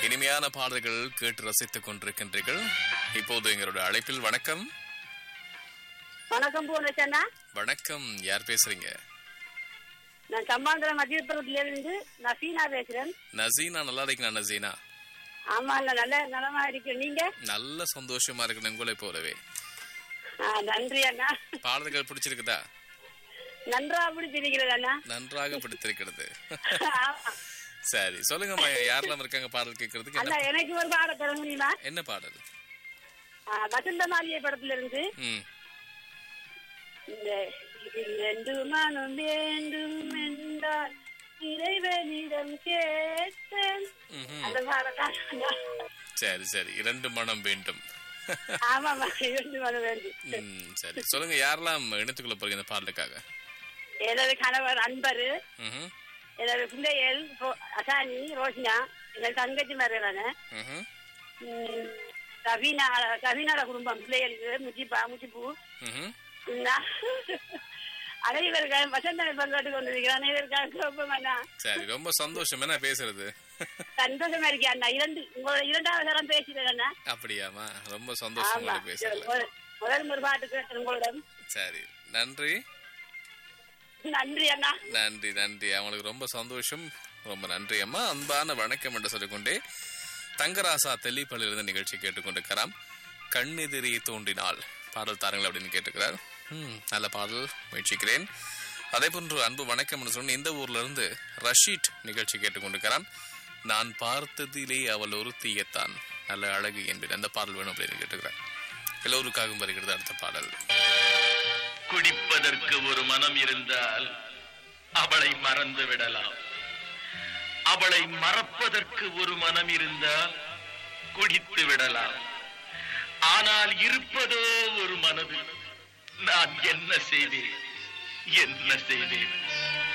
இனிமையான பாடல்கள் கேட்டு ரசித்துக் கொண்டிருக்கின்றீர்கள் இப்போது எங்களுடைய அழைப்பில் வணக்கம் வணக்கம் பூர்ணச்சண்ணா வணக்கம் யார் பேசுறீங்க நான் சம்பாந்திரம் மத்தியபுரத்துல இருந்து நசீனா பேசுறேன் நசீனா நல்லா இருக்கீங்களா நசீனா ஆமா இல்ல நல்ல நலமா இருக்கு நீங்க நல்ல சந்தோஷமா இருக்கணும் உங்களை போலவே ஆ, நன்றி அண்ணா பாடல்கள் பிடிச்சிருக்குதா நன்றா பிடிச்சிருக்கிறது அண்ணா நன்றாக பிடித்திருக்கிறது ஆமா. சரி சொல்லுங்கம்மா யாரெல்லாம் இருக்காங்க பாடல் கேட்கறதுக்கு அண்ணா என்ன எனக்கு ஒரு பாட தர முடியுமா என்ன பாடல் ஆ, வசந்த மாளிகை படத்துல இருந்து ம் இந்த ரெண்டு மனம் வேண்டும் என்றால் இறைவனிடம் கேட்டேன் ம்ஹும். அந்த பாடத்தான் அண்ணா. சரி சரி இரண்டு மனம் வேண்டும் ஆமாம்மா இரண்டு மனம் வேண்டும் ம், சரி சொல்லுங்க யாரெல்லாம் இணைத்துக்கொள்ள போறீங்க இந்த பாடலுக்காக எனது கணவர் அன்பரு ம்ஹும். எனது பிள்ளைகள் ரோ- அசானி ரோஷினா எனது தங்கச்சி மருகலான ம்ஹும். கவினா கவினாட குடும்பம் பிள்ளைகளுக்கு முச்சிப்பா முச்சிப்பூ ம்ஹும். நான் அனைவருக்காக வசந்த பங்காட்டு கொண்டிருக்கிறேன் அனைவருக்காக கோபம் அண்ணா சரி ரொம்ப சந்தோஷம் என்ன பேசுறது சந்தோஷமா இருக்கேன் அண்ணா இரண்டு உங்களோட இரண்டாவது தரம் பேசுறேன் அண்ணா அப்படியாமா ரொம்ப சந்தோஷம் ஆமா உங்களை பேசல முதல் முதல் ஒரு பாட்டு கேட்டேன் உங்களிடம் சரி நன்றி நன்றி அண்ணா நன்றி நன்றி அவங்களுக்கு ரொம்ப சந்தோஷம் ரொம்ப நன்றி அம்மா அன்பான வணக்கம் என்று சொல்லிக்கொண்டே தங்கராசா தெல்லிப்பள்ளியிலிருந்து நிகழ்ச்சி கேட்டுக்கொண்டிருக்கிறாம் கண்ணெதிரே தோன்றினால் பாடல் தாருங்கள் அப்படின்னு கேட்டுக்கிறார் ம், நல்ல பாடல் முயற்சிக்கிறேன் அதே போன்று அன்பு வணக்கம் என்று சொன்ன இந்த ஊர்ல இருந்து ரஷீட் நிகழ்ச்சி கேட்டுக்கொண்டிருக்கிறான் நான் பார்த்ததிலே அவள் ஒருத்தியத்தான் நல்ல அழகு என்பது அந்த பாடல் வேணும் அப்படின்னு கேட்டுக்கிறார் எல்லோருக்காகவும் வருகிறது அடுத்த பாடல் குடிப்பதற்கு ஒரு மனம் இருந்தால் அவளை மறந்து விடலாம் அவளை மறப்பதற்கு ஒரு மனம் இருந்தால் குடித்து விடலாம் ஆனால் இருப்பதோ ஒரு மனது நான் என்ன செய்தேன் என்ன செய்தேன்